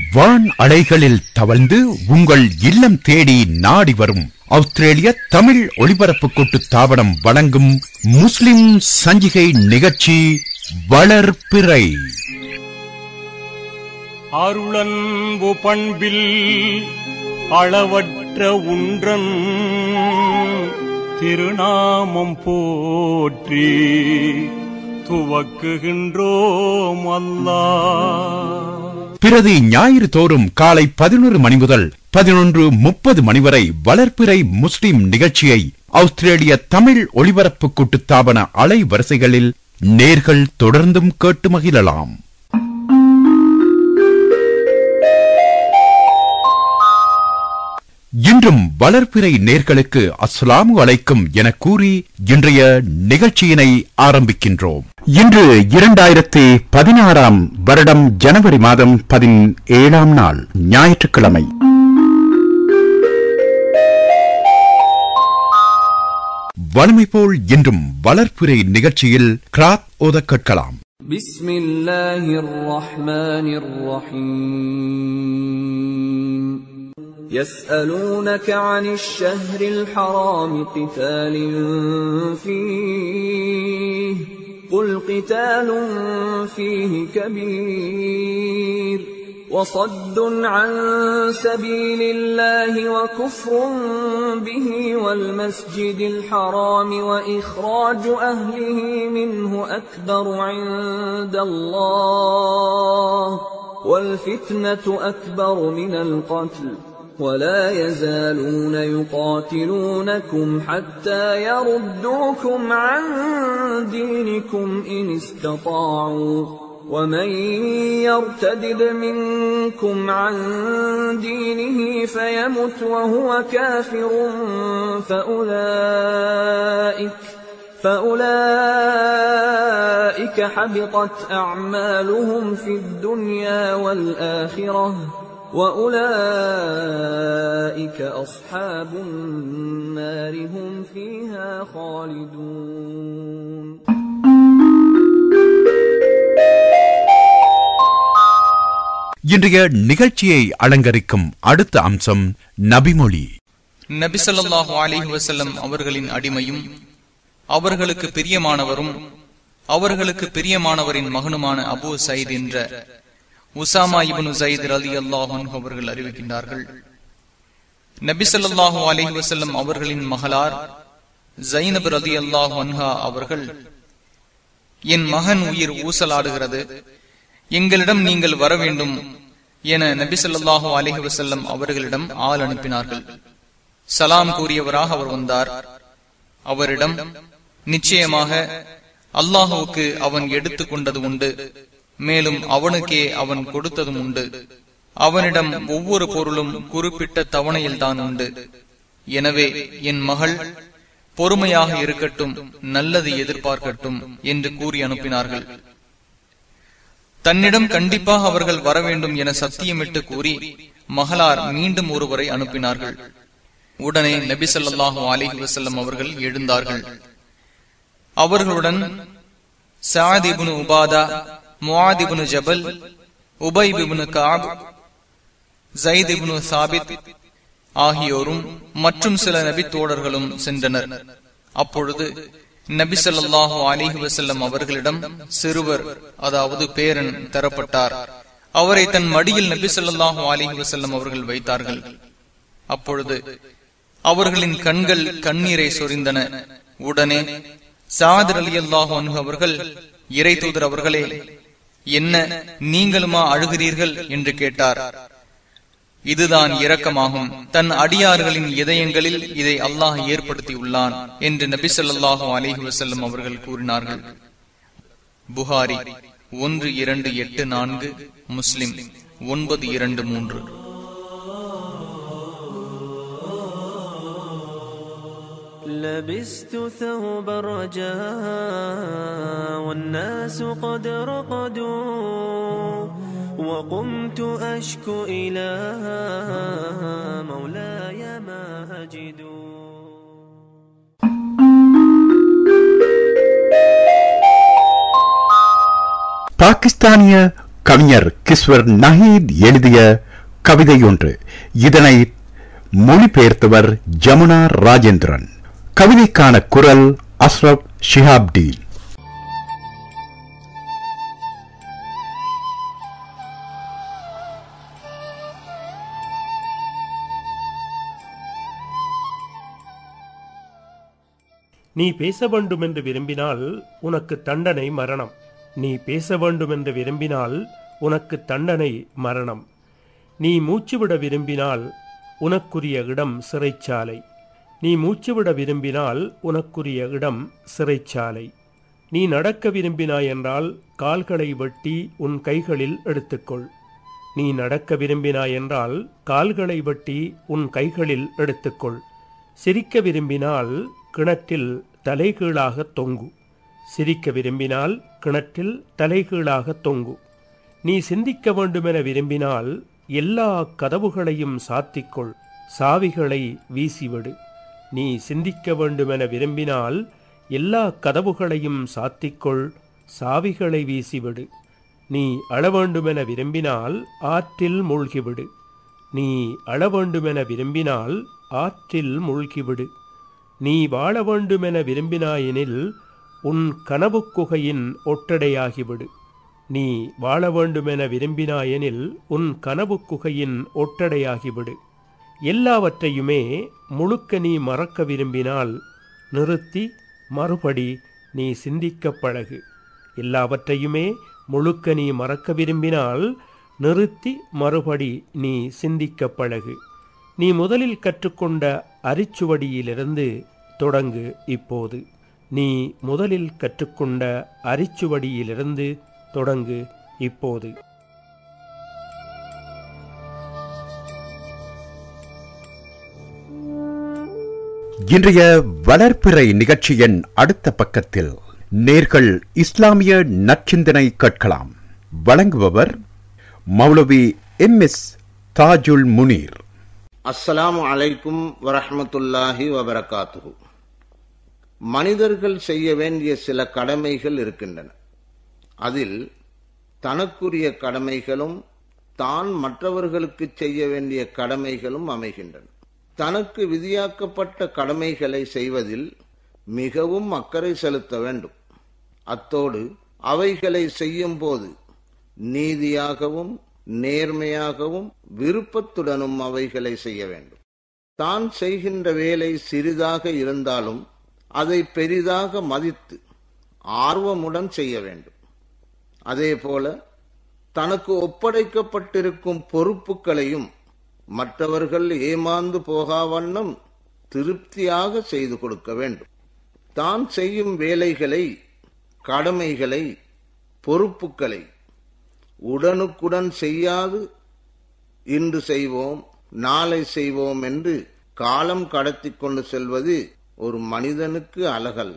வான் அலைகளில் தவழ்ந்து உங்கள் இல்லம் தேடி நாடி வரும் ஆஸ்திரேலிய தமிழ் ஒளிபரப்பு கூட்டு தாபனம் வழங்கும் முஸ்லிம் சஞ்சிகை நிகழ்ச்சி வளர்பிறை அருளன்பு பண்பில் அளவற்ற உன்றன் திருநாமம் போற்றி துவக்குகின்றோம் அல்லா பிரதி ஞாயிறு தோறும் காலை பதினொரு மணி முதல் பதினொன்று முப்பது மணி வரை வளர்பிறை முஸ்லிம் நிகழ்ச்சியை ஆஸ்திரேலிய தமிழ் ஒளிபரப்பு கூட்டு தாபன அலைவரிசைகளில் நேர்கள் தொடர்ந்தும் கேட்டு மகிழலாம் இன்றும் வளர்பிறை நேர்களுக்கு அஸ்ஸலாமு அலைக்கும் என கூறி இன்றைய நிகழ்ச்சியினை ஆரம்பிக்கின்றோம் இன்று இரண்டாயிரத்தி பதினாறாம் வருடம் ஜனவரி மாதம் பதினேழாம் நாள் ஞாயிற்றுக்கிழமை வலிமை போல் இன்றும் வளர்ப்புரை நிகழ்ச்சியில் கிராத் ஓத கேட்கலாம் بسم الله الرحمن الرحيم يسألونك عن الشهر الحرام قتال فيه قل قتال فيه كبير وصد عن سبيل الله وكفر به والمسجد الحرام وإخراج أهله منه أكبر عند الله والفتنة أكبر من القتل ولا يزالون يقاتلونكم حتى يردوكم عن دينكم إن استطاعوا ومن يرتدد منكم عن دينه فيمت وهو كافر فأولئك فأولئك حبطت أعمالهم في الدنيا والآخرة وأولئك أصحاب النار هم فيها خالدون இன்றைய நிகழ்ச்சியை அலங்கரிக்கும் அடுத்த அம்சம் நபிமொழி நபிசல்லாஹு அலிஹி வசல்லம் அவர்களின் அடிமையும் அவர்களுக்கு பிரியமானவரும் அவர்களுக்கு பிரியமானவரின் மகனுமான அபு சயித் என்ற உசாமா இபனு சயித் அலி அல்லாஹன் அவர்கள் அறிவிக்கின்றார்கள் நபிசல்லாஹு அலிஹி வசல்லம் அவர்களின் மகளார் ஜைனப் ரதி அல்லாஹ் அன்ஹா அவர்கள் என் மகன் உயிர் ஊசலாடுகிறது எங்களிடம் நீங்கள் வர வேண்டும் என நபிசல்லாஹு அலிஹி வசல்லம் அவர்களிடம் ஆள் அனுப்பினார்கள் சலாம் கூறியவராக அவர் வந்தார் அவரிடம் நிச்சயமாக அல்லாஹுவுக்கு அவன் எடுத்துக் கொண்டது உண்டு மேலும் அவனுக்கே அவன் கொடுத்ததும் உண்டு அவனிடம் ஒவ்வொரு பொருளும் குறிப்பிட்ட தவணையில் தான் உண்டு எனவே என் மகள் பொறுமையாக இருக்கட்டும் நல்லது எதிர்பார்க்கட்டும் என்று கூறி அனுப்பினார்கள் தன்னிடம் கண்டிப்பாக அவர்கள் வர வேண்டும் என சத்தியமிட்டு கூறி மகளார் மீண்டும் ஒருவரை அனுப்பினார்கள் உடனே நபி சொல்லாஹு அலிஹி வசல்லம் அவர்கள் எழுந்தார்கள் அவர்களுடன் சாதிபுனு உபாதா முவாதிபுனு ஜபல் உபைபிபுனு காப் ஜயிதிபுனு சாபித் ஆகியோரும் மற்றும் சில நபி தோழர்களும் சென்றனர் அப்பொழுது நபி சொல்லாஹு அலிஹி வசல்லம் அவர்களிடம் சிறுவர் அதாவது பேரன் தரப்பட்டார் அவரை தன் மடியில் நபி சொல்லாஹு அலிஹி வசல்லம் அவர்கள் வைத்தார்கள் அப்பொழுது அவர்களின் கண்கள் கண்ணீரை சொரிந்தன உடனே சாதர் அலி அல்லாஹு அவர்கள் இறை தூதர் அவர்களே என்ன நீங்களுமா அழுகிறீர்கள் என்று கேட்டார் இதுதான் இரக்கமாகும் தன் அடியார்களின் இதயங்களில் இதை அல்லாஹ் ஏற்படுத்தியுள்ளான் என்று நபி சொல்லாஹு அலிஹி வசல்லம் அவர்கள் கூறினார்கள் புகாரி ஒன்று இரண்டு எட்டு நான்கு முஸ்லிம் ஒன்பது இரண்டு மூன்று لبست ثوب الرجاء والناس قد رقدوا وقمت أشكو إلى مولاي ما أجد பாகிஸ்தானிய கவிஞர் கிஸ்வர் நஹீத் எழுதிய கவிதை ஒன்று இதனை மொழிபெயர்த்தவர் ஜமுனா ராஜேந்திரன் கவிதைக்கான குரல் அஸ்ரப் ஷிஹாப்டீன் நீ பேச வேண்டும் என்று விரும்பினால் உனக்கு தண்டனை மரணம் நீ பேச வேண்டும் என்று விரும்பினால் உனக்கு தண்டனை மரணம் நீ மூச்சுவிட விரும்பினால் உனக்குரிய இடம் சிறைச்சாலை நீ மூச்சுவிட விரும்பினால் உனக்குரிய இடம் சிறைச்சாலை நீ நடக்க விரும்பினாய் என்றால் கால்களை வெட்டி உன் கைகளில் எடுத்துக்கொள் நீ நடக்க விரும்பினாய் என்றால் கால்களை வெட்டி உன் கைகளில் எடுத்துக்கொள் சிரிக்க விரும்பினால் கிணற்றில் தலைகீழாக தொங்கு சிரிக்க விரும்பினால் கிணற்றில் தலைகீழாக தொங்கு நீ சிந்திக்க வேண்டுமென விரும்பினால் எல்லா கதவுகளையும் சாத்திக்கொள் சாவிகளை வீசிவிடு நீ சிந்திக்க வேண்டுமென விரும்பினால் எல்லா கதவுகளையும் சாத்திக்கொள் சாவிகளை வீசிவிடு நீ அழ வேண்டுமென விரும்பினால் ஆற்றில் மூழ்கிவிடு நீ அழ வேண்டுமென விரும்பினால் ஆற்றில் மூழ்கிவிடு நீ வாழ வேண்டுமென விரும்பினாயெனில் உன் கனவுக் குகையின் ஒட்டடையாகிவிடு நீ வாழ வேண்டுமென விரும்பினாயெனில் உன் கனவுக் குகையின் ஒட்டடையாகிவிடு எல்லாவற்றையுமே முழுக்க நீ மறக்க விரும்பினால் நிறுத்தி மறுபடி நீ சிந்திக்கப் பழகு எல்லாவற்றையுமே முழுக்க நீ மறக்க விரும்பினால் நிறுத்தி மறுபடி நீ சிந்திக்கப் பழகு நீ முதலில் கற்றுக்கொண்ட அரிச்சுவடியிலிருந்து தொடங்கு இப்போது நீ முதலில் கற்றுக்கொண்ட அரிச்சுவடியிலிருந்து தொடங்கு இப்போது இன்றைய வளர்ப்பிறை நிகழ்ச்சியின் அடுத்த பக்கத்தில் நேர்கள் இஸ்லாமிய நற்சிந்தனை கேட்கலாம் வழங்குபவர் மௌலவி எம் எஸ் தாஜுல் முனீர் அஸ்ஸலாமு அலைக்கும் வரஹ்மத்துல்லாஹி வபரகாத்துஹு மனிதர்கள் செய்ய வேண்டிய சில கடமைகள் இருக்கின்றன அதில் தனக்குரிய கடமைகளும் தான் மற்றவர்களுக்கு செய்ய வேண்டிய கடமைகளும் அமைகின்றன தனக்கு விதியாக்கப்பட்ட கடமைகளை செய்வதில் மிகவும் அக்கறை செலுத்த வேண்டும் அத்தோடு அவைகளை செய்யும் போது நீதியாகவும் நேர்மையாகவும் விருப்பத்துடனும் அவைகளை செய்ய வேண்டும் தான் செய்கின்ற வேலை சிறிதாக இருந்தாலும் அதை பெரிதாக மதித்து ஆர்வமுடன் செய்ய வேண்டும் அதேபோல தனக்கு ஒப்படைக்கப்பட்டிருக்கும் பொறுப்புகளையும் மற்றவர்கள் ஏமாந்து போகாவண்ணம் திருப்தியாக செய்து கொடுக்க வேண்டும் தான் செய்யும் வேலைகளை கடமைகளை பொறுப்புகளை உடனுக்குடன் செய்யாது இன்று செய்வோம் நாளை செய்வோம் என்று காலம் கடத்தி கொண்டு செல்வது ஒரு மனிதனுக்கு அழகல்ல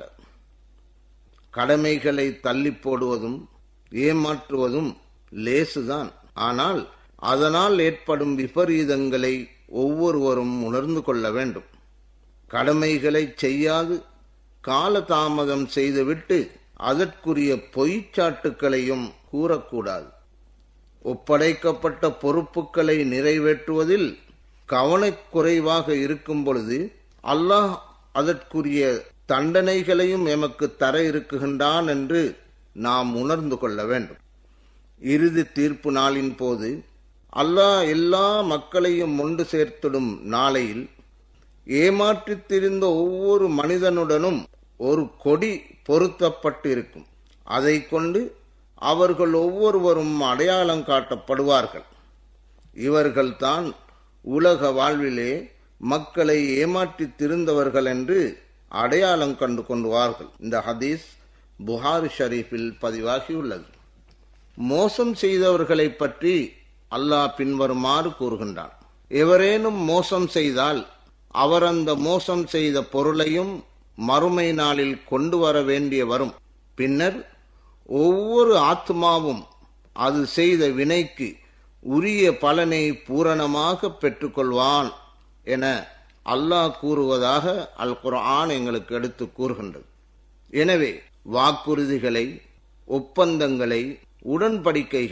கடமைகளை தள்ளி போடுவதும் ஏமாற்றுவதும் லேசுதான் ஆனால் அதனால் ஏற்படும் விபரீதங்களை ஒவ்வொருவரும் உணர்ந்து கொள்ள வேண்டும் கடமைகளை செய்யாது காலதாமதம் செய்துவிட்டு அதற்குரிய பொய்ச்சாட்டுக்களையும் கூறக்கூடாது ஒப்படைக்கப்பட்ட பொறுப்புகளை நிறைவேற்றுவதில் கவனக்குறைவாக இருக்கும் பொழுது அல்லாஹ் அதற்குரிய தண்டனைகளையும் எமக்கு தர இருக்குகின்றான் என்று நாம் உணர்ந்து கொள்ள வேண்டும் இறுதி தீர்ப்பு நாளின் போது அல்லாஹ் எல்லா மக்களையும் ஒன்று சேர்த்திடும் நாளையில் ஏமாற்றித் திரிந்த ஒவ்வொரு மனிதனுடனும் ஒரு கொடி பொருத்தப்பட்டு இருக்கும் அதை கொண்டு அவர்கள் ஒவ்வொருவரும் அடையாளம் காட்டப்படுவார்கள் இவர்கள்தான் உலக வாழ்விலே மக்களை ஏமாற்றித் திருந்தவர்கள் என்று அடையாளம் கண்டு கொண்டுவார்கள் இந்த ஹதீஸ் புகார் ஷரீஃபில் பதிவாகியுள்ளது மோசம் செய்தவர்களை பற்றி அல்லாஹ் பின்வருமாறு கூறுகின்றான் எவரேனும் மோசம் செய்தால் அவர் அந்த மோசம் செய்த பொருளையும் மறுமை நாளில் கொண்டு வர வேண்டிய வரும் பின்னர் ஒவ்வொரு ஆத்மாவும் அது செய்த வினைக்கு உரிய பலனை பூரணமாக பெற்றுக்கொள்வான் என அல்லாஹ் கூறுவதாக அல் குர்ஆன் எங்களுக்கு எடுத்து கூறுகின்றது எனவே வாக்குறுதிகளை ஒப்பந்தங்களை உடன்படிக்கைகளை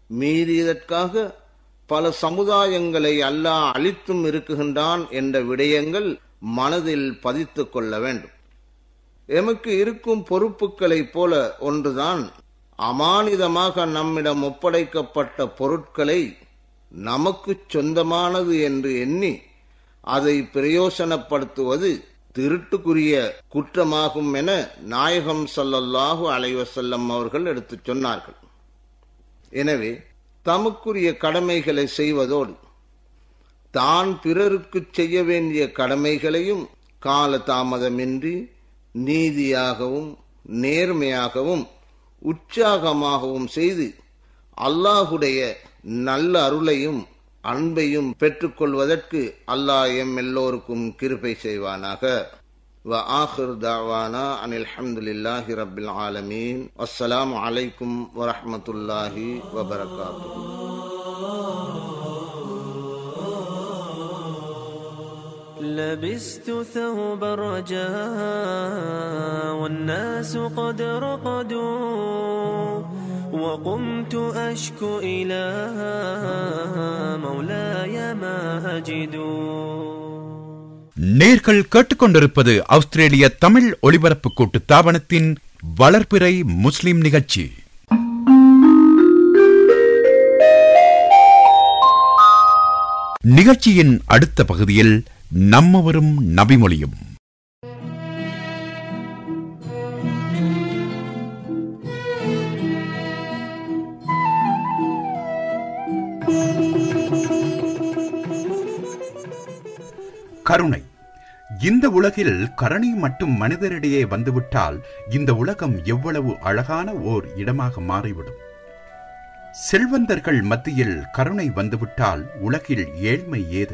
மீறியதற்காக பல சமுதாயங்களை அல்லாஹ் அழித்தும் இருக்குகின்றான் என்ற விடயங்கள் மனதில் பதித்துக் கொள்ள வேண்டும் எமக்கு இருக்கும் பொறுப்புகளைப் போல ஒன்றுதான் அமானிதமாக நம்மிடம் ஒப்படைக்கப்பட்ட பொருட்களை நமக்கு சொந்தமானது என்று எண்ணி அதை பிரயோசனப்படுத்துவது திருட்டுக்குரிய குற்றமாகும் என நாயகம் ஸல்லல்லாஹு அலைஹி வஸல்லம் அவர்கள் எடுத்துச் சொன்னார்கள் எனவே தமக்குரிய கடமைகளை செய்வதோடு தான் பிறருக்கு செய்ய வேண்டிய கடமைகளையும் கால தாமதமின்றி நீதியாகவும் நேர்மையாகவும் உற்சாகமாகவும் செய்து அல்லாஹுடைய நல்ல அருளையும் அன்பையும் பெற்றுக்கொள்வதற்கு அல்லாஹ் எம் எல்லோருக்கும் கிருபை செய்வானாக وآخر دعوانا أن الحمد لله رب العالمين والسلام عليكم ورحمة الله وبركاته لبست ثوب الرجاء والناس قد رقدوا وقمت أشكو إلى مولاي ما أجد நேர்கள் கேட்டுக்கொண்டிருப்பது ஆஸ்திரேலிய தமிழ் ஒலிபரப்பு கூட்டு தாபனத்தின் வளர்பிறை முஸ்லிம் நிகழ்ச்சி நிகழ்ச்சியின் அடுத்த பகுதியில் நம்மவரும் நபிமொழியும் கருணை இந்த உலகில் கருணை மட்டும் மனிதரிடையே வந்துவிட்டால் இந்த உலகம் எவ்வளவு அழகான ஓர் இடமாக மாறிவிடும் செல்வந்தர்கள் மத்தியில் கருணை வந்துவிட்டால் உலகில் ஏழ்மை ஏது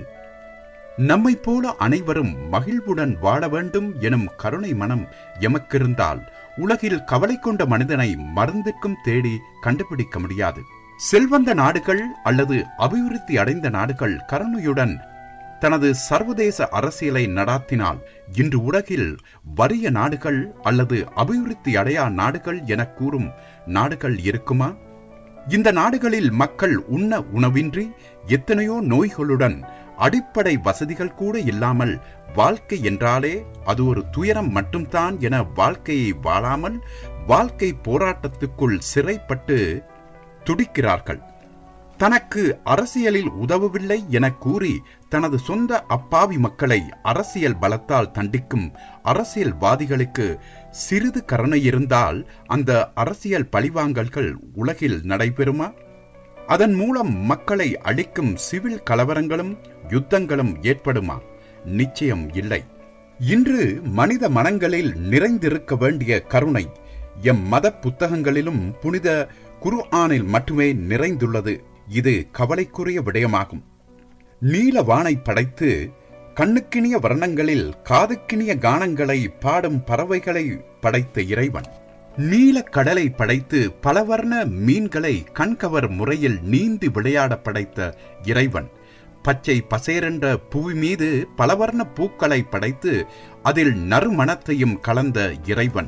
நம்மைப் போல அனைவரும் மகிழ்வுடன் வாழ வேண்டும் எனும் கருணை மனம் எமக்கிருந்தால் உலகில் கவலை கொண்ட மனிதனை மருந்துக்கும் தேடி கண்டுபிடிக்க முடியாது செல்வந்த நாடுகள் அல்லது அபிவிருத்தி அடைந்த நாடுகள் கருணையுடன் தனது சர்வதேச அரசியலை நடாத்தினால் இன்று உலகில் வறிய நாடுகள் அல்லது அபிவிருத்தி அடையா நாடுகள் என கூறும் நாடுகள் இருக்குமா இந்த நாடுகளில் மக்கள் உண்ண உணவின்றி எத்தனையோ நோய்களுடன் அடிப்படை வசதிகள் கூட இல்லாமல் வாழ்க்கை என்றாலே அது ஒரு துயரம் மட்டும்தான் என வாழ்க்கையை வாழாமல் வாழ்க்கை போராட்டத்துக்குள் சிறைப்பட்டு துடிக்கிறார்கள் தனக்கு அரசியலில் உதவவில்லை என கூறி தனது சொந்த அப்பாவி மக்களை அரசியல் பலத்தால் தண்டிக்கும் அரசியல்வாதிகளுக்கு சிறிது கருணை இருந்தால் அந்த அரசியல் பழிவாங்கல்கள் உலகில் நடைபெறுமா அதன் மூலம் மக்களை அழிக்கும் சிவில் கலவரங்களும் யுத்தங்களும் ஏற்படுமா நிச்சயம் இல்லை இன்று மனித மனங்களில் நிறைந்திருக்க வேண்டிய கருணை எம் மத புத்தகங்களிலும் புனித குர்ஆனில் மட்டுமே நிறைந்துள்ளது இது கவலைக்குரிய விடயமாகும் நீல வானை படைத்து கண்ணுக்கினிய வர்ணங்களில் காதுக்கினிய கானங்களை பாடும் பறவைகளை படைத்த இறைவன் நீல கடலை படைத்து பலவர்ண மீன்களை கண்கவர் முறையில் நீந்தி விளையாட படைத்த இறைவன் பச்சை பசேரென்ற புவி மீது பலவர்ண பூக்களை படைத்து அதில் நறுமணத்தையும் கலந்த இறைவன்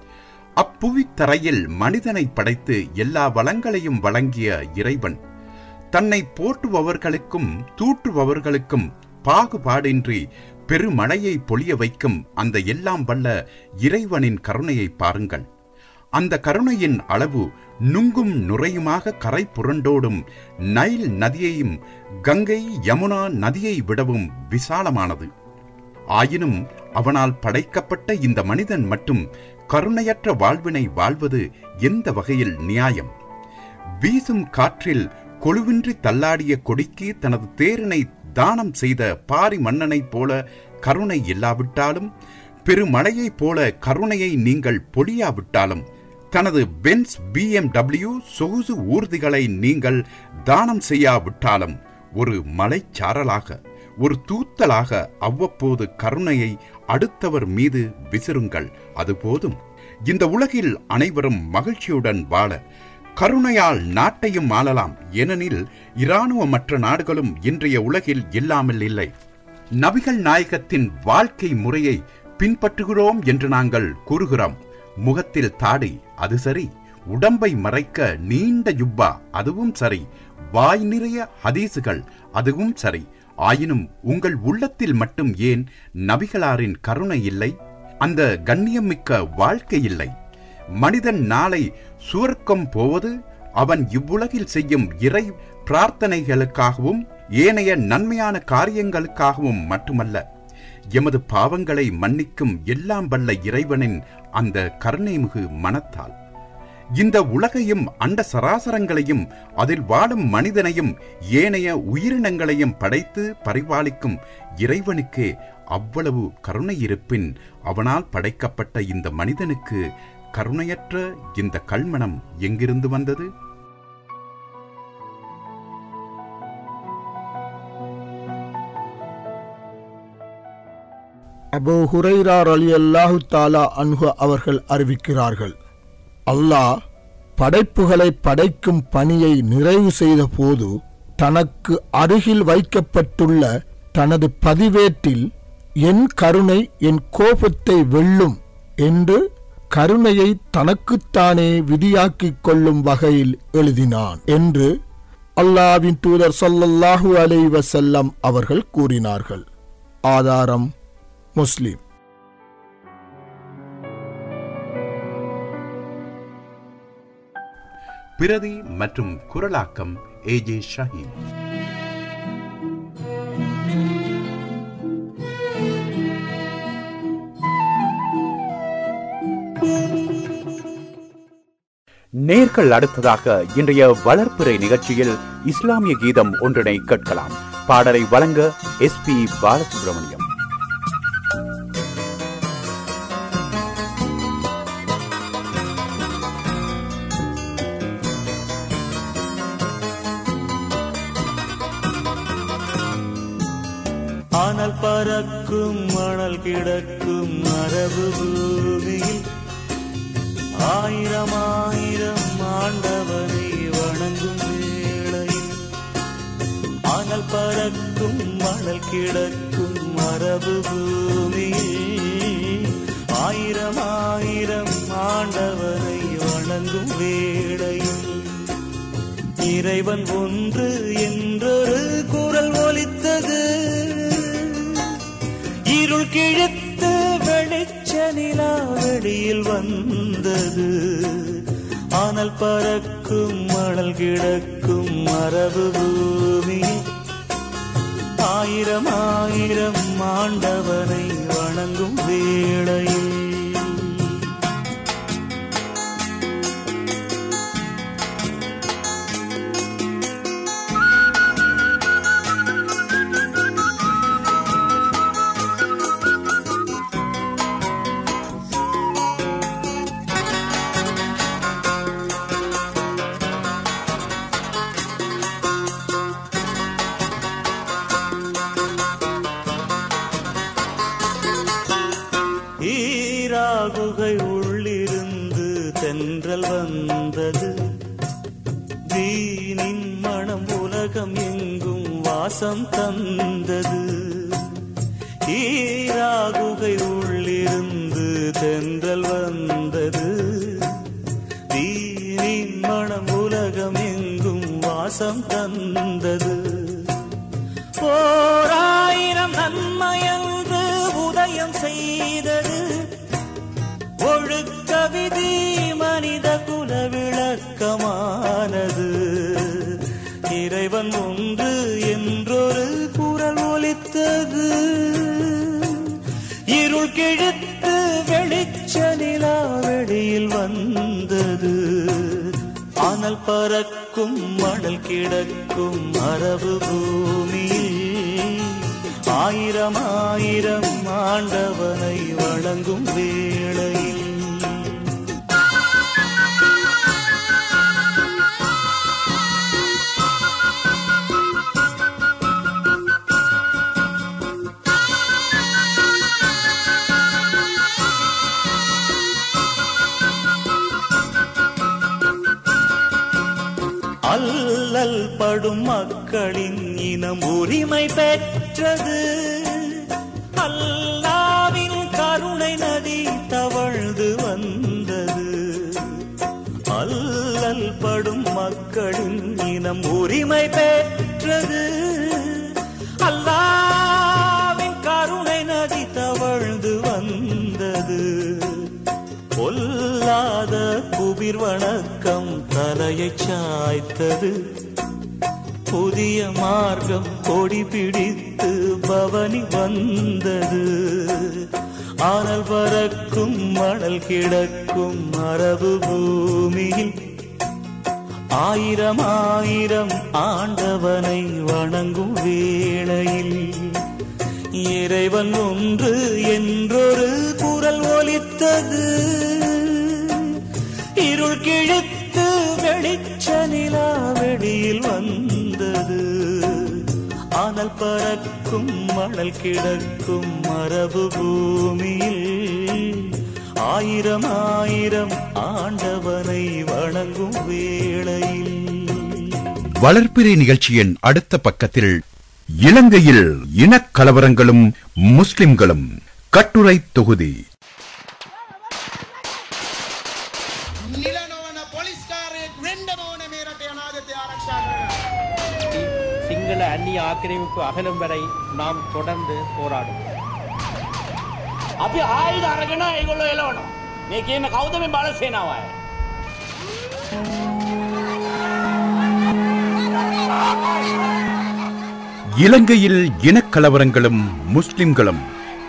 அப்புவித் தரையில் மனிதனை படைத்து எல்லா வளங்களையும் வழங்கிய இறைவன் தன்னை போற்றுபவர்களுக்கும் தூற்றுபவர்களுக்கும் பாகுபாடின்றி பெருமழையை பொழிய வைக்கும் அந்த எல்லாம் வல்ல இறைவனின் கருணையை பாருங்கள் அந்த கருணையின் அளவு நுங்கும் நுரையுமாக கரை புரண்டோடும் நைல் நதியையும் கங்கை யமுனா நதியை விடவும் விசாலமானது ஆயினும் அவனால் படைக்கப்பட்ட இந்த மனிதன் மட்டும் கருணையற்ற வாழ்வினை வாழ்வது எந்த வகையில் நியாயம் வீசும் காற்றில் கொழுவின்றி தள்ளாடிய கொடிக்கு தனது தேரினை தானம் செய்த பாரி மன்னனைப் போல கருணை இல்லாவிட்டாலும் பெருமழையைப் போல கருணையை நீங்கள் பொழியாவிட்டாலும் தனது பென்ஸ் பிஎம்டபிள்யூ சொகுசு ஊர்திகளை நீங்கள் தானம் செய்யாவிட்டாலும் ஒரு மலைச்சாரலாக ஒரு தூத்தலாக அவ்வப்போது கருணையை அடுத்தவர் மீது விசிறுங்கள் அது போதும் இந்த உலகில் அனைவரும் மகிழ்ச்சியுடன் வாழ கருணையால் நாட்டையும் ஆளலாம் ஏனெனில் இராணுவமற்ற நாடுகளும் இன்றைய உலகில் இல்லாமல் இல்லை நபிகள் நாயகத்தின் வாழ்க்கை முறையை பின்பற்றுகிறோம் என்று நாங்கள் கூறுகிறோம் முகத்தில் தாடி அது சரி உடம்பை மறைக்க நீண்ட ஜுப்பா அதுவும் சரி வாய் நிறைய ஹதீசுகள் அதுவும் சரி ஆயினும் உங்கள் உள்ளத்தில் மட்டும் ஏன் நபிகளாரின் கருணை இல்லை அந்த கண்ணியமிக்க வாழ்க்கை இல்லை மனிதன் நாளை சுவர்க்கம் போவது அவன் இவ்வுலகில் செய்யும் இறை பிரார்த்தனைகளுக்காகவும் ஏனைய நன்மையான காரியங்களுக்காகவும் மட்டுமல்ல எமது பாவங்களை மன்னிக்கும் எல்லாம் வல்ல இறைவனின் அந்த கருணைமிகு மனத்தால் இந்த உலகையும் அண்ட சராசரங்களையும் அதில் வாழும் மனிதனையும் ஏனைய உயிரினங்களையும் படைத்து பரிபாலிக்கும் இறைவனுக்கே அவ்வளவு கருணை இருப்பின் அவனால் படைக்கப்பட்ட இந்த மனிதனுக்கு கருணையற்ற இந்த கல்மணம் எங்கிருந்து வந்தது அபூ ஹுரைரார் அலி அல்லாஹு தாலா அன்ஹு அவர்கள் அறிவிக்கிறார்கள் அல்லாஹ் படைப்புகளை படைக்கும் பணியை நிறைவு செய்த போது தனக்கு அருகில் வைக்கப்பட்டுள்ள தனது பதிவேட்டில் என் கருணை என் கோபத்தை வெல்லும் என்று கருணையை தனக்குத்தானே விதியாக்கிக் கொள்ளும் வகையில் எழுதினான் என்று அல்லாவின் தூதர் ஸல்லல்லாஹு அலைஹி வஸல்லம் அவர்கள் கூறினார்கள் ஆதாரம் முஸ்லிம் பிரதி மற்றும் குரலாக்கம் ஏஜே ஷஹீன் நேர்கள் அடுத்ததாக இன்றைய வளர்ப்புரை நிகழ்ச்சியில் இஸ்லாமிய கீதம் ஒன்றினை கேட்கலாம் பாடலை வழங்க எஸ் பி பாலசுப்ரமணியம் ஆனால் பறக்கும் மணல் கிடக்கும் அரபு பூமியில் ஆயிரம் ஆயிரம் ஆண்டவனை வணங்கும் வேளையில் ஆனால் பறக்கும் மணல் கிடக்கும் அரபு பூமியில் ஆயிரம் ஆயிரம் ஆண்டவனை வணங்கும் வேளையில் இறைவன் ஒன்று என்றொரு குரல் ஒலித்தது இருள் கிழித்து வெளிச்ச நிலா வெளியில் வந்தது ஆனால் பறக்கும் மணல் கிடக்கும் மரபு பூமி ஆயிரம் ஆயிரம் ஆண்டவனை வணங்கும் வேளையில் ஈராகுகை உள்ளிருந்து தென்றல் வந்தது தீனின் மனம் உலகம் எங்கும் வாசம் தந்தது ஈராகுகை உள்ளிருந்து தென்றல் வந்தது தீனின் மனம் உலகம் எங்கும் வாசம் தந்தது ஓராயிரம் நன்மையன்று உதயம் செய்தது ஒழுக்க விதி மனித குல விளக்கமானது இறைவன் ஒன்று என்றொரு குரல் ஒலித்தது இருள் கிழித்து வெளிச்ச நிலா வெளியில் வந்தது ஆனால் பறக்கும் மணல் கிடக்கும் அரபு பூமியில் ஆயிரம் ஆயிரம் ஆண்டவனை வணங்கும் வேளையில் அல்லல் படும் மக்களின் இனம் உரிமை பெற்றது அல்லாவின் கருணை நதி தவழ்ந்து வந்தது அல்ல மக்களின் இனம் உரிமை பெற்றது அல்லாவின் கருணை நதி தவழ்ந்து வந்தது பொல்லாத குபிர் வணக்கம் தலையை சாய்த்தது புதிய மார்க்கம் கொடி பிடித்து பவனி வந்தது ஆனல் பறக்கும் மணல் கிடக்கும் அரபு பூமியில் ஆயிரம் ஆயிரம் ஆண்டவனை வணங்கும் வேளையில் இறைவன் ஒன்று என்றொரு குரல் ஒலித்தது இருள் கிழித்து வெளிச்ச நிலா வெளியில் வந்தது அனல் பறக்கும் மணல் கிடக்கும் மரபு பூமியில் ஆயிரம் ஆயிரம் ஆண்டவனை வணங்கும் வேளையில் வளர்ப்பிறை நிகழ்ச்சியின் அடுத்த பக்கத்தில் இலங்கையில் இனக்கலவரங்களும் முஸ்லிம்களும் கட்டுரை தொகுதி නිල නොවන පොලිස්කාරයෙක් වෙන්ඩම ඕන මේ රට අනාගතය ආරක්ෂා කරන. சிங்கள அந்நிய ஆக்கிரமிப்பு அகலும் வரை நாம் தொடர்ந்து போராடும் අපි ආයුධ අරගෙන ඒගොල්ලෝ එලවනවා. මේ කියන කවුද මේ බලසේනාව අය? இலங்கையில் இனக்கலவரங்களும் முஸ்லிம்களும்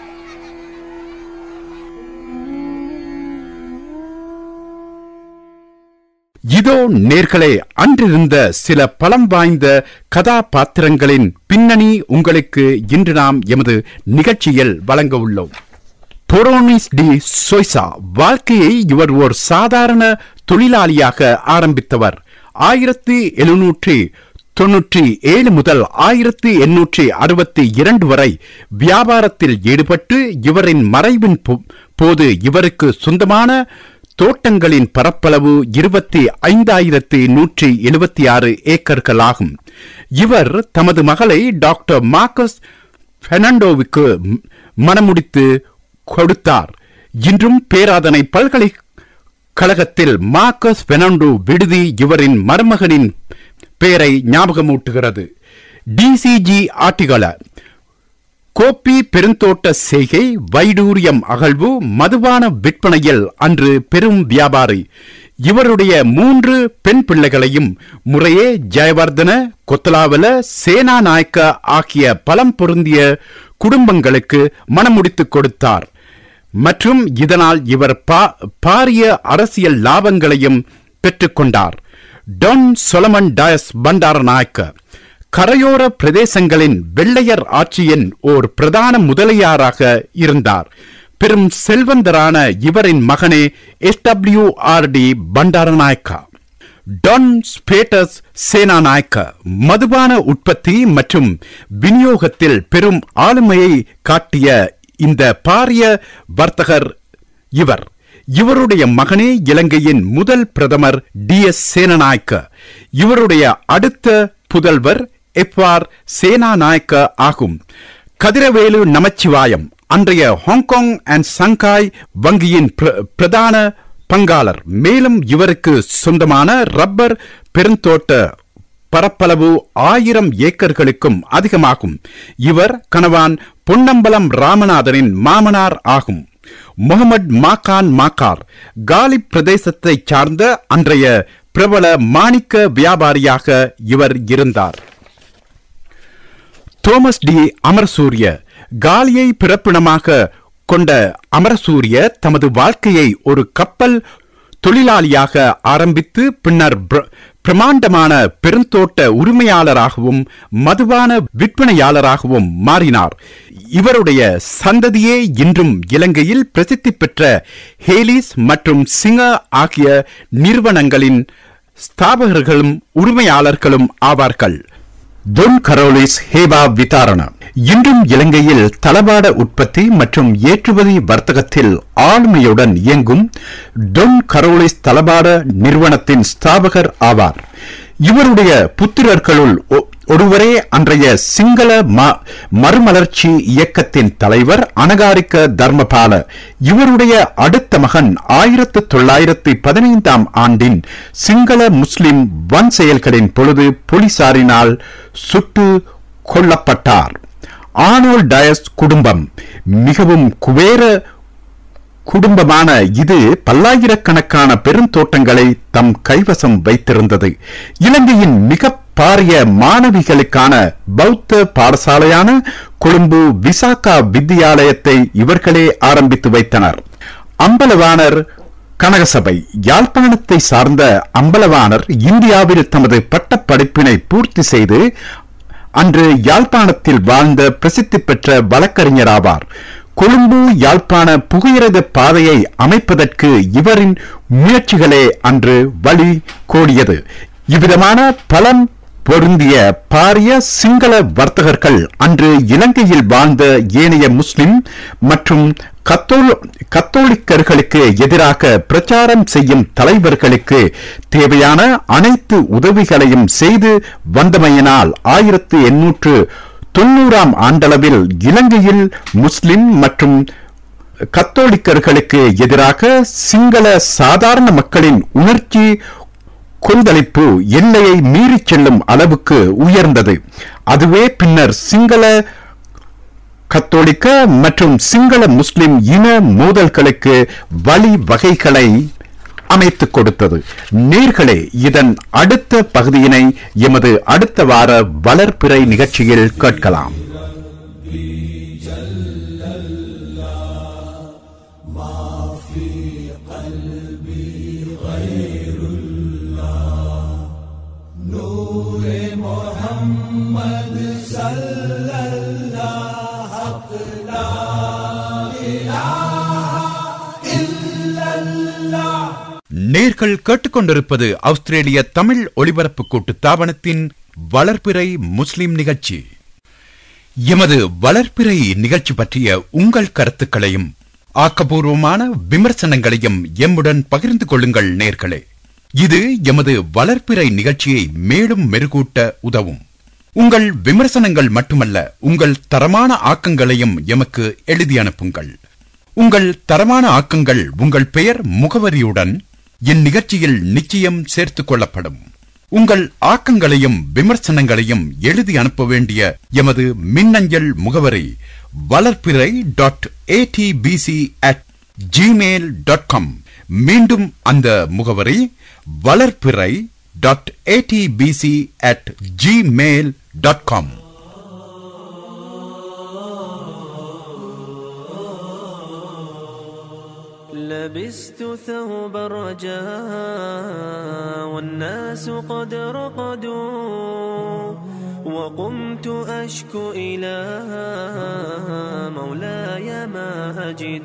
இதோ நேர்களே அன்றிருந்த சில பலம் வாய்ந்த கதாபாத்திரங்களின் பின்னணி உங்களுக்கு இன்று நாம் எமது நிகழ்ச்சியில் வழங்க உள்ளோம் பொரோனிஸ் டி சொய்சா வாழ்க்கையை இவர் ஒரு சாதாரண தொழிலாளியாக ஆரம்பித்தவர் ஆயிரத்தி எழுநூற்றி தொன்னூற்றி ஏழு முதல் ஆயிரத்தி எண்ணூற்றி அறுபத்தி இரண்டு வரை வியாபாரத்தில் ஈடுபட்டு இவரின் மறைவின் போ- போது இவருக்கு சொந்தமான தோட்டங்களின் பரப்பளவு இருபத்தி ஐந்தாயிரத்தி நூற்றி எழுபத்தி ஆறு ஏக்கர்களாகும் இவர் தமது மகளை டாக்டர் மார்க்கஸ் பெர்னாண்டோவுக்கு ம்- மணமுடித்து கொடுத்தார் இன்றும் பேராதனை பல்கலைக்கழகத்தில் மார்க்கஸ் பெர்னாண்டோ விடுதி இவரின் மருமகனின் பெயரை ஞாபகமூட்டுகிறது டிசிஜி ஆட்டிகள கோப்பி பெருந்தோட்ட செய்கை வைடூரியம் அகழ்வு மதுபான விற்பனையில் அன்று பெரும் வியாபாரி இவருடைய மூன்று பெண் பிள்ளைகளையும் முறையே ஜெயவர்தன கொத்தலாவல சேனாநாயக்க ஆகிய பலம் பொருந்திய குடும்பங்களுக்கு மணமுடித்துக் கொடுத்தார் மற்றும் இதனால் இவர் பா- பாரிய அரசியல் லாபங்களையும் பெற்றுக்கொண்டார் டொன் சொலமன் டயஸ் பண்டாரநாயக்க கரையோர பிரதேசங்களின் வெள்ளையர் ஆட்சியின் ஓர் பிரதான முதலியாராக இருந்தார் பெரும் செல்வந்தரான இவரின் மகனே S W R D Bandaranaike Don Spater Senanayake மதுபான உற்பத்தி மற்றும் விநியோகத்தில் பெரும் ஆளுமையை காட்டிய இந்த பாரிய வர்த்தகர் இவர் இவருடைய மகனே இலங்கையின் முதல் பிரதமர் டி எஸ் சேனநாயக்க இவருடைய அடுத்த புதல்வர் எப்வார் சேனாநாயக்க ஆகும் கதிரவேலு நமச்சிவாயம் அன்றைய ஹாங்காங் அண்ட் சங்காய் வங்கியின் பிர- பிரதான பங்காளர் மேலும் இவருக்கு சொந்தமான ரப்பர் பெருந்தோட்ட பரப்பளவு ஆயிரம் ஏக்கர்களுக்கும் அதிகமாகும் இவர் கணவான் பொன்னம்பலம் ராமநாதனின் மாமனார் ஆகும் முகமது மாகான் மாக்கார் காலிப் பிரதேசத்தைச் சார்ந்த அன்றைய பிரபல மாணிக்க வியாபாரியாக இவர் இருந்தார் தோமஸ் டி அமரசூரிய காலியை பிறப்பிடமாக கொண்ட அமரசூரிய தமது வாழ்க்கையை ஒரு கப்பல் தொழிலாளியாக ஆரம்பித்து பின்னர் பிர- பிரமாண்டமான பெருந்தோட்ட உரிமையாளராகவும் மதுபான விற்பனையாளராகவும் மாறினார் இவருடைய சந்ததியே இன்றும் இலங்கையில் பிரசித்தி பெற்ற ஹேலிஸ் மற்றும் சிங்க ஆகிய நிறுவனங்களின் ஸ்தாபகர்களும் உரிமையாளர்களும் ஆவார்கள் தொன் கரோலிஸ் ஹேபா விதாரண இன்றும் இலங்கையில் தளபாட உற்பத்தி மற்றும் ஏற்றுமதி வர்த்தகத்தில் ஆளுமையுடன் இயங்கும் டொன் கரோலிஸ் தளபாட நிறுவனத்தின் ஸ்தாபகர் ஆவார் இவருடைய புத்திரர்களுள் ஒ- ஒருவரே அன்றைய சிங்கள ம- மறுமலர்ச்சி இயக்கத்தின் தலைவர் அனகாரிக்க தர்மபால இவருடைய அடுத்த மகன் ஆயிரத்து தொள்ளாயிரத்தி பதினைந்தாம் ஆண்டின் சிங்கள முஸ்லிம் வன் செயல்களின் பொழுது போலீசாரினால் சுட்டு கொல்லப்பட்டார் ஆனோல் டயஸ் குடும்பம் மிகவும் குபேர குடும்பமான இது பல்லாயிரக்கணக்கான பெருந்தோட்டங்களை தம் கைவசம் வைத்திருந்தது இலங்கையின் மிக பாரிய மாணவிகளுக்கான பௌத்த பாடசாலையான கொழும்பு விசாகா வித்தியாலயத்தை இவர்களே ஆரம்பித்து வைத்தனர் அம்பலவாணர் கனகசபை யாழ்ப்பாணத்தை சார்ந்த அம்பலவாணர் இந்தியாவில் தமது பட்டப்படிப்பினை பூர்த்தி செய்து அன்று யாழ்ப்பாணத்தில் வாழ்ந்த பிரசித்தி பெற்ற வழக்கறிஞராவார் கொழும்பு யாழ்ப்பாண புகையிரத பாதையை அமைப்பதற்கு இவரின் முயற்சிகளே அன்று வழி கோடியது இவ்விதமான பலம் பொருந்திய பாரிய சிங்கள வர்த்தகர்கள் அன்று இலங்கையில் வாழ்ந்த ஏனைய முஸ்லிம் மற்றும் கத்தோல் கத்தோலிக்கர்களுக்கு எதிராக பிரச்சாரம் செய்யும் தலைவர்களுக்கு தேவையான அனைத்து உதவிகளையும் செய்து வந்தமையினால் ஆயிரத்து எண்ணூற்று தொண்ணூறாம் ஆண்டளவில் இலங்கையில் முஸ்லிம் மற்றும் கத்தோலிக்கர்களுக்கு எதிராக சிங்கள சாதாரண மக்களின் உணர்ச்சி கொந்தளிப்பு எல்லையை மீறிச் செல்லும் அளவுக்கு உயர்ந்தது அதுவே பின்னர் சிங்கள கத்தோலிக்க மற்றும் சிங்கள முஸ்லிம் இன மோதல்களுக்கு வழி வகைகளை அமைத்துக் கொடுத்தது நேர்களே இதன் அடுத்த பகுதியினை எமது அடுத்த வார வளர்ப்பிறை நிகழ்ச்சியில் கேட்கலாம் நேர்கள் கேட்டுக்கொண்டிருப்பது ஆஸ்திரேலிய தமிழ் ஒலிபரப்பு கூட்டு தாபனத்தின் வளர்ப்பிறை முஸ்லிம் நிகழ்ச்சி எமது வளர்ப்பிறை நிகழ்ச்சி பற்றிய உங்கள் கருத்துக்களையும் ஆக்கப்பூர்வமான விமர்சனங்களையும் எம்முடன் பகிர்ந்து கொள்ளுங்கள் நேர்களே இது எமது வளர்ப்பிறை நிகழ்ச்சியை மேலும் மெருகூட்ட உதவும் உங்கள் விமர்சனங்கள் மட்டுமல்ல உங்கள் தரமான ஆக்கங்களையும் எமக்கு எழுதி அனுப்புங்கள் உங்கள் தரமான ஆக்கங்கள் உங்கள் பெயர் முகவரியுடன் என் நிகழ்ச்சியில் நிச்சயம் சேர்த்துக் கொள்ளப்படும் உங்கள் ஆக்கங்களையும் விமர்சனங்களையும் எழுதி அனுப்ப வேண்டிய எமது மின்னஞ்சல் முகவரி வளர்ப்பிறை dot ADBC at Gmail dot com மீண்டும் அந்த முகவரி வளர்ப்பிறை dot ADBC at Gmail dot com لبست ثوب الرجاء والناس قد رقدوا وقمت أشكو إلى مولاي ما أجد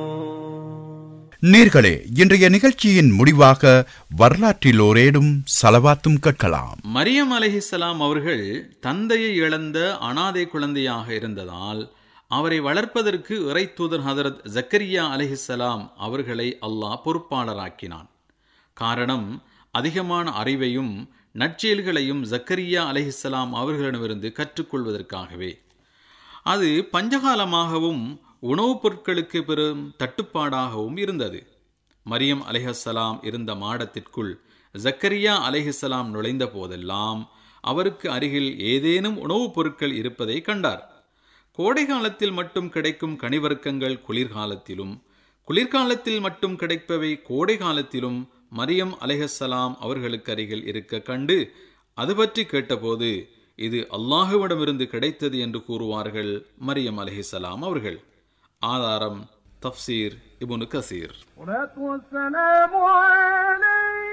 நேர்களே இன்றைய நிகழ்ச்சியின் முடிவாக வரலாற்றில் ஓரேடும் சலவாத்தும் கேட்கலாம் மரியம் அலைஹிஸ்ஸலாம் அவர்கள் தந்தையை இழந்த அனாதை குழந்தையாக இருந்ததால் அவரை வளர்ப்பதற்கு இறை தூதர் ஹதரத் ஜக்கரியா அலைஹிஸ்ஸலாம் அவர்களை அல்லாஹ் பொறுப்பாளராக்கினான் காரணம் அதிகமான அறிவையும் நற்செயல்களையும் ஜக்கரியா அலைஹிஸ்ஸலாம் அவர்களிடமிருந்து கற்றுக்கொள்வதற்காகவே அது பஞ்சகாலமாகவும் உணவுப் பொருட்களுக்கு பெரும் தட்டுப்பாடாகவும் இருந்தது மரியம் அலைஹஸ்ஸலாம் இருந்த மாடத்திற்குள் ஜக்கரியா அலைஹிஸ்ஸலாம் நுழைந்த போதெல்லாம் அவருக்கு அருகில் ஏதேனும் உணவுப் பொருட்கள் இருப்பதை கண்டார் கோடை காலத்தில் மட்டும் கிடைக்கும் கனிவர்க்கங்கள் குளிர்காலத்திலும் குளிர்காலத்தில் மட்டும் கிடைப்பவை கோடை காலத்திலும் மரியம் அலைஹஸ்ஸலாம் அவர்களுக்கு அருகில் இருக்க கண்டு அது பற்றி கேட்டபோது இது அல்லாஹுவிடமிருந்து கிடைத்தது என்று கூறுவார்கள் மரியம் அலைஹிஸ்ஸலாம் அவர்கள் ஆதாரம் தப்சீர் இபுனு கசீர் والسلام عليك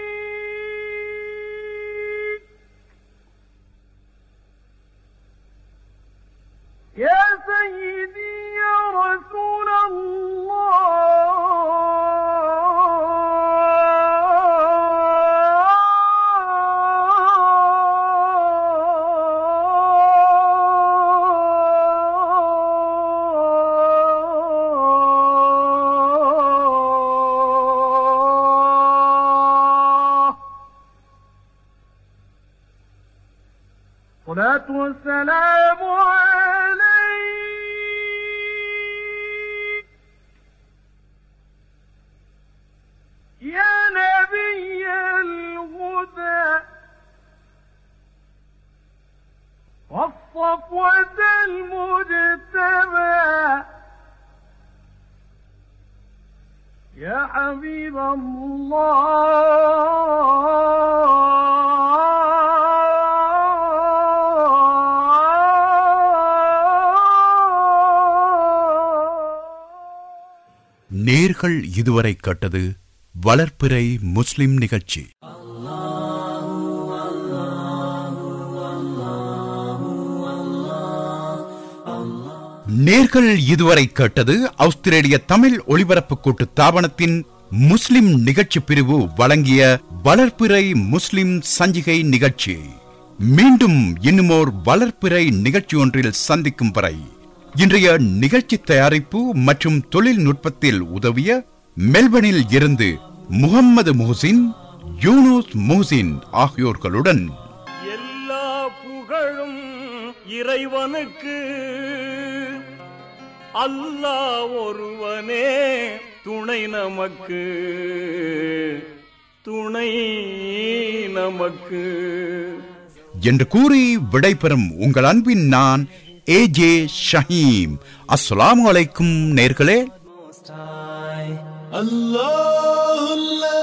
يا سيدي يا رسول الله الصلاة والسلام عليك يا نبي الهدى والصفوة المجتبى يا حبيب الله நேர்கள் இதுவரை கேட்டது வளர்ப்பிறை முஸ்லிம் நிகழ்ச்சி நேர்கள் இதுவரை கேட்டது ஆஸ்திரேலிய தமிழ் ஒலிபரப்பு கூட்டு தாபனத்தின் முஸ்லிம் நிகழ்ச்சி பிரிவு வழங்கிய வளர்ப்பிறை முஸ்லிம் சஞ்சிகை நிகழ்ச்சி மீண்டும் இன்னுமோர் வளர்ப்பிறை நிகழ்ச்சி ஒன்றில் சந்திக்கும் வரை இன்றைய நிகழ்ச்சி தயாரிப்பு மற்றும் தொழில்நுட்பத்தில் உதவிய மெல்பர்னில் இருந்து முகம்மது முஹசின் யூனுஸ் முஹசின் ஆகியோர்களுடன் எல்லா புகழும் இறைவனுக்கு அல்லாஹ் ஒருவனே துணை நமக்கு துணை நமக்கு என்று கூறி விடைபெறும் உங்கள் அன்பின் நான் ஏ ஜே ஷஹீம் அஸ்ஸலாமு அலைக்கும் நேர்களே الله